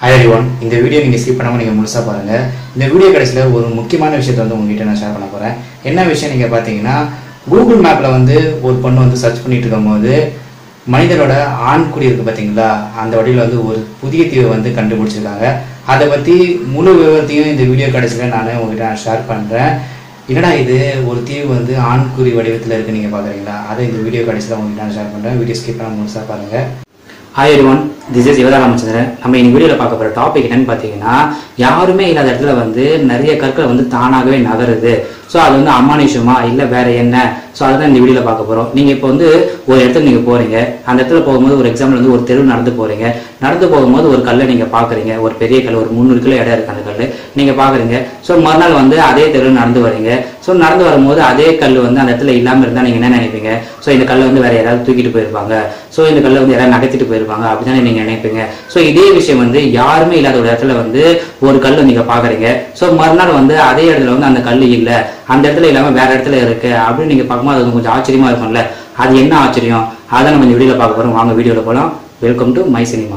hi everyone இந்த video நீங்கள் skip பண்ணாமல் நீங்கள் முழுசாக பாருங்கள் இந்த வீடியோ கடைசியில் ஒரு முக்கியமான விஷயத்தை வந்து உங்ககிட்ட நான் ஷேர் பண்ண போகிறேன் என்ன விஷயம் நீங்கள் பார்த்தீங்கன்னா கூகுள் மேப்பில் வந்து ஒரு பொண்ணு வந்து சர்ச் பண்ணிட்டு இருக்கும்போது மனிதனோட ஆண்குடி இருக்குது பார்த்தீங்களா அந்த வழியில் வந்து ஒரு புதிய தீவை வந்து கண்டுபிடிச்சிருக்காங்க அதை பற்றி முழு விவரத்தையும் இந்த வீடியோ கடைசியில் நான் உங்ககிட்ட நான் ஷேர் பண்ணுறேன் என்னடா இது ஒரு தீவு வந்து ஆண்குறி வடிவத்தில் இருக்குது நீங்கள் பார்க்குறீங்களா அதை இந்த வீடியோ கடைசியில் உங்ககிட்ட நான் ஷேர் பண்ணுறேன் வீடியோ ஸ்கிப் பண்ணாமல் முழுசாக பாருங்கள் hi everyone this is Yuvatha Ramachandran நம்ம இந்த வீடியோவில் பார்க்க போகிற டாபிக் என்னன்னு பார்த்தீங்கன்னா யாருமே இல்லாத இடத்துல வந்து நிறைய கற்கள் வந்து தானாகவே நகருது ஸோ அது வந்து அமானுஷமா இல்லை வேற என்ன ஸோ அதுதான் இந்த வீடியோவில் பார்க்க போகிறோம் நீங்கள் இப்போ வந்து ஒரு இடத்துக்கு நீங்கள் போகிறீங்க அந்த இடத்துல போகும்போது ஒரு எக்ஸாம்பிள் வந்து ஒரு தெரு நடந்து போகிறீங்க நடந்து போகும்போது ஒரு கல்லை நீங்கள் பார்க்குறீங்க ஒரு பெரிய கல் ஒரு முந்நூறு கிலோ இடம் இருக்கு அந்த கல் நீங்கள் பார்க்குறீங்க ஸோ மறுநாள் வந்து அதே தெரு நடந்து வரீங்க ஸோ நடந்து வரும்போது அதே கல் வந்து அந்த இடத்துல இல்லாமல் இருந்தால் நீங்கள் என்ன நினைப்பீங்க ஸோ இந்த கல்லை வந்து வேற யாராவது தூக்கிட்டு போயிருப்பாங்க ஸோ இந்த கல்லை வந்து யாராவது நகர்த்திட்டு போயிருப்பாங்க அப்படிதானே நீங்க நினைப்பீங்க ஸோ இதே விஷயம் வந்து யாருமே இல்லாத ஒரு இடத்துல வந்து ஒரு கல் நீங்க பாக்குறீங்க ஸோ மறுநாள் வந்து அதே இடத்துல வந்து அந்த கல் இல்ல அந்த இடத்துல இல்லாம வேற இடத்துல இருக்கு அப்படின்னு நீங்க பார்க்கும்போது அது கொஞ்சம் ஆச்சரியமா இருக்கும்ல அது என்ன ஆச்சரியம் அதை நம்ம இந்த வீடியோல பார்க்க போறோம் வாங்க வீடியோல போலாம் வெல்கம் டு மை சினிமா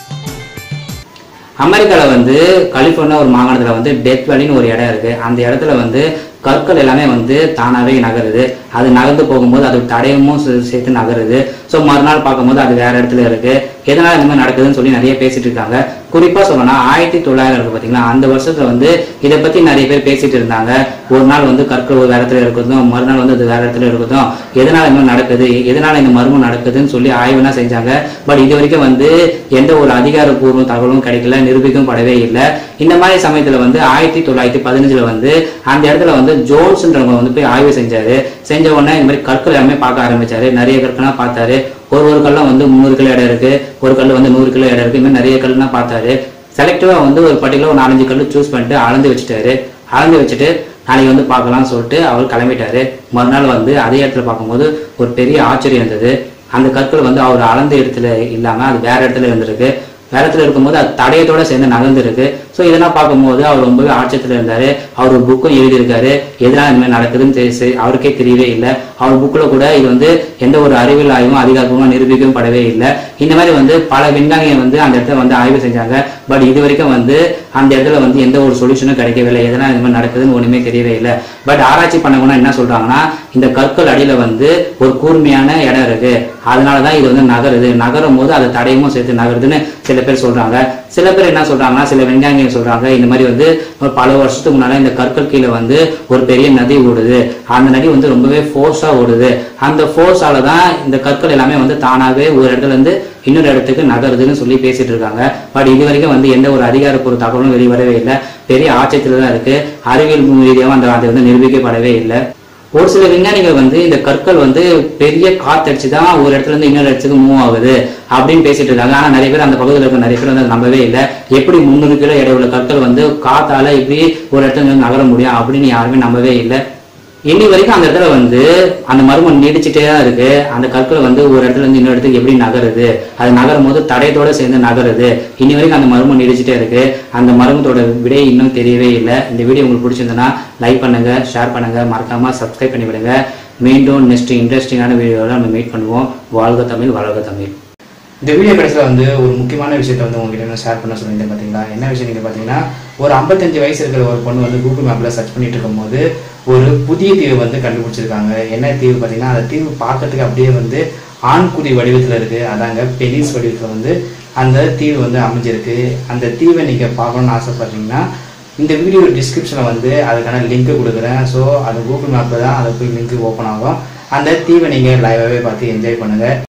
அமெரிக்காவில் வந்து கலிஃபோர்னியா ஒரு மாகாணத்தில் வந்து டெத் வேலின்னு ஒரு இடம் இருக்கு அந்த இடத்துல வந்து கற்கள் எல்லாமே வந்து தானாகவே நகருது அது நகர்ந்து போகும்போது அது தடயமும் சே- சேர்த்து நகருது ஸோ மறுநாள் பார்க்கும்போது அது வேற இடத்துல இருக்கு எதனால இந்த மாதிரி நடக்குதுன்னு சொல்லி நிறைய பேசிட்டு இருக்காங்க குறிப்பா சொல்லணும்னா ஆயிரத்தி தொள்ளாயிரம் இருக்கு பாத்தீங்களா அந்த வருஷத்துல வந்து இதை பத்தி நிறைய பேர் பேசிட்டு இருந்தாங்க ஒரு நாள் வந்து கற்கள் ஒரு வேற இடத்துல இருக்குதும் மறுநாள் வந்து அது வேற இடத்துல இருக்குதும் எதனால இந்த மாதிரி நடக்குது எதனால இந்த மர்மம் நடக்குதுன்னு சொல்லி ஆய்வுலாம் செஞ்சாங்க பட் இது வரைக்கும் வந்து எந்த ஒரு அதிகாரப்பூர்வ தகவலும் கிடைக்கல நிரூபிக்கும் படவே இல்லை இந்த மாதிரி சமயத்துல வந்து ஆயிரத்தி தொள்ளாயிரத்தி பதினஞ்சுல வந்து அந்த இடத்துல வந்து ஜோன்ஸ்ன்றவங்க வந்து போய் ஆய்வு செஞ்சாரு செஞ்ச உடனே இந்த மாதிரி கற்கள் எல்லாமே பார்க்க ஆரம்பிச்சாரு நிறைய கற்கள்லாம் பார்த்தாரு ஒரு ஒரு கல்லும் வந்து முந்நூறு கிலோ இடம் இருக்கு ஒரு கல் வந்து நூறு கிலோ இடம் இருக்கு இந்த மாதிரி நிறைய கல்லாம் பார்த்தாரு செலக்டிவா வந்து ஒரு பர்டிகுலர் ஒரு நாலஞ்சு கல் சூஸ் பண்ணிட்டு அளந்து வச்சுட்டாரு அளந்து வச்சுட்டு நாளைக்கு வந்து பார்க்கலாம்னு சொல்லிட்டு அவர் கிளம்பிட்டாரு மறுநாள் வந்து அதே இடத்துல பார்க்கும்போது ஒரு பெரிய ஆச்சரியம் இருந்தது அந்த கற்கள் வந்து அவர் அளந்த இடத்துல இல்லாம அது வேற இடத்துல இருந்திருக்கு வேற இடத்துல இருக்கும்போது அது தடயத்தோட சேர்ந்து நகர்ந்துருக்கு ஸோ இதெல்லாம் பார்க்கும்போது அவர் ரொம்பவே ஆச்சரியத்தில் இருந்தாரு அவர் ஒரு புக்கும் எழுதியிருக்காரு எதனால இந்த மாதிரி நடக்குதுன்னு தெரி- செ- அவருக்கே தெரியவே இல்லை அவர் புக்கில் கூட இது வந்து எந்த ஒரு அறிவியல் ஆய்வும் அதிகாரப்பூர்வமாக நிரூபிக்கவும் படவே இல்லை இந்த மாதிரி வந்து பல விஞ்ஞானிகள் வந்து அந்த இடத்துல வந்து ஆய்வு செஞ்சாங்க பட் இது வரைக்கும் வந்து அந்த இடத்துல வந்து எந்த ஒரு சொல்யூஷனும் கிடைக்கவே இல்லை எதனால இந்த மாதிரி நடக்குதுன்னு ஒண்ணுமே தெரியவே இல்லை பட் ஆராய்ச்சி பண்ணவங்கன்னா என்ன சொல்றாங்கன்னா இந்த கற்கள் அடியில வந்து ஒரு கூர்மையான இடம் இருக்கு அதனாலதான் இது வந்து நகருது நகரும் போது அது தடையமும் சேர்த்து நகருதுன்னு சில பேர் சொல்றாங்க சில பேர் என்ன சொல்றாங்கன்னா சில விஞ்ஞானிகள் சொல்றாங்க இந்த மாதிரி வந்து ஒரு பல வருஷத்துக்கு முன்னால இந்த கற்கள் கீழே வந்து ஒரு பெரிய நதி ஓடுது அந்த நதி வந்து ரொம்பவே ஃபோர்ஸா ஓடுது அந்த ஃபோர்ஸால தான் இந்த கற்கள் எல்லாமே வந்து தானாகவே ஒரு இடத்துல இருந்து இன்னொரு இடத்துக்கு நகருதுன்னு சொல்லி பேசிட்டு இருக்காங்க பட் இது வரைக்கும் வந்து எந்த ஒரு அதிகாரப்பூர்வ தகவலும் வெளிவரவே இல்லை பெரிய ஆச்சரியத்துல தான் இருக்கு அறிவியல் ரீதியாகவும் அந்த அது வந்து நிரூபிக்கப்படவே இல்லை ஒரு சில விஞ்ஞானிகள் வந்து இந்த கற்கள் வந்து பெரிய காத்தடிச்சு தான் ஒரு இடத்துல இருந்து இன்னொரு இடத்துக்கு மூவ் ஆகுது அப்படின்னு பேசிட்டு இருக்காங்க ஆனா நிறைய பேர் அந்த பகுதியில் இருக்க நிறைய பேர் வந்து அதை நம்பவே இல்லை எப்படி முந்நூறு கிலோ எடை உள்ள கற்கள் வந்து காத்தால இப்படி ஒரு இடத்துல இருந்து நகர முடியும் அப்படின்னு யாருமே நம்பவே இல்லை இன்னி வரைக்கும் அந்த இடத்துல வந்து அந்த மர்மம் நீடிச்சுட்டே தான் இருக்கு அந்த கற்கள் வந்து ஒரு இடத்துல இருந்து இன்னொரு இடத்துக்கு எப்படி நகருது அது நகரும் போது தடயத்தோட சேர்ந்து நகருது இன்னி வரைக்கும் அந்த மர்மம் நீடிச்சுட்டே இருக்கு அந்த மர்மத்தோட விடை இன்னும் தெரியவே இல்லை இந்த வீடியோ உங்களுக்கு பிடிச்சிருந்ததுன்னா லைக் பண்ணுங்க ஷேர் பண்ணுங்க மறக்காம சப்ஸ்கிரைப் பண்ணி விடுங்க மீண்டும் நெக்ஸ்ட் இன்ட்ரெஸ்டிங்கான வீடியோவில் நம்ம மீட் பண்ணுவோம் வாழ்க தமிழ் வளர்க தமிழ் இந்த வீடியோ கடைசியில் வந்து ஒரு முக்கியமான விஷயத்தை வந்து உங்ககிட்ட நான் ஷேர் பண்ண சொல்லியிருந்தேன் பார்த்தீங்களா என்ன விஷயம் நீங்கள் பார்த்தீங்கன்னா ஒரு 55 வயசு இருக்கிற ஒரு பொண்ணு வந்து கூகுள் மேப்பில் சர்ச் பண்ணிட்டு இருக்கும்போது ஒரு புதிய தீவு வந்து கண்டுபிடிச்சிருக்காங்க என்ன தீவு பார்த்தீங்கன்னா அந்த தீவு பார்க்கறதுக்கு அப்படியே வந்து ஆண்குடி வடிவத்தில் இருக்குது அதாங்க பெனிஸ் வடிவத்தில் வந்து அந்த தீவு வந்து அமைஞ்சிருக்கு அந்த தீவை நீங்கள் பார்க்கணும்னு ஆசைப்படுறீங்கன்னா இந்த வீடியோ டிஸ்கிரிப்ஷனில் வந்து அதுக்கான லிங்க் கொடுக்குறேன் ஸோ அது கூகுள் மேப்பில் தான் அது போய் லிங்க் ஓப்பன் ஆகும் அந்த தீவை நீங்கள் லைவாகவே பார்த்து என்ஜாய் பண்ணுங்கள்